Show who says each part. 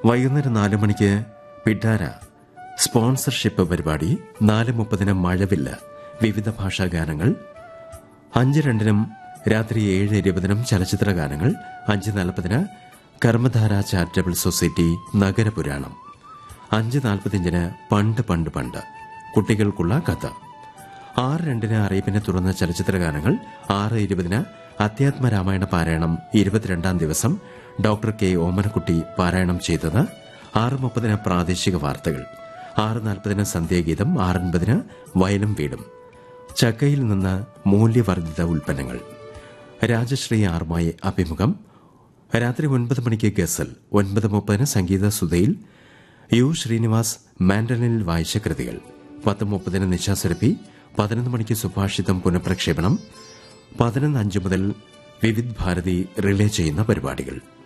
Speaker 1: വൈകുന്നേരം നാല് മണിക്ക് പിഡാര സ്പോൺസർഷിപ്പ് പരിപാടി നാല് മുപ്പതിന് മഴവില്ല വിവിധ ഭാഷാ ഗാനങ്ങൾ അഞ്ച് രണ്ടിനും രാത്രി ഏഴ് ഇരുപതിനും ചലച്ചിത്ര ഗാനങ്ങൾ അഞ്ച് നാൽപ്പതിന് കർമ്മധാര ചാരിറ്റബിൾ സൊസൈറ്റി നഗരപുരാണം അഞ്ച് നാൽപ്പത്തിയഞ്ചിന് പണ്ട് പണ്ട് പണ്ട് കുട്ടികൾക്കുള്ള കഥ ആറ് രണ്ടിന് അറിയിപ്പിനെ തുടർന്ന് ചലച്ചിത്ര ഗാനങ്ങൾ ആറ് ഇരുപതിന് അധ്യാത്മ രാമായണ പാരായണം ഇരുപത്തിരണ്ടാം ദിവസം ഡോക്ടർ കെ ഓമനക്കുട്ടി പാരായണം ചെയ്തത് ആറ് മുപ്പതിന് പ്രാദേശിക വാർത്തകൾ ആറ് നാൽപ്പതിന് സന്ധ്യാഗീതം ആറൻപതിന് വയലും വീടും ചക്കയിൽ നിന്ന് മൂല്യവർദ്ധിത ഉൽപ്പന്നങ്ങൾ രാജശ്രീ ആറുമായി അഭിമുഖം രാത്രി ഒൻപത് മണിക്ക് ഗസൽ ഒൻപത് മുപ്പതിന് സംഗീത സുധയിൽ യു ശ്രീനിവാസ് മാൻഡലിനിൽ വായിച്ച കൃതികൾ പത്ത് മുപ്പതിന് നിശാസുരഭി പതിനൊന്ന് മണിക്ക് സുഭാഷിതം പുനഃപ്രക്ഷേപണം പതിനൊന്ന് അഞ്ച് മുതൽ വിവിധ് ഭാരതി റിലേ ചെയ്യുന്ന പരിപാടികൾ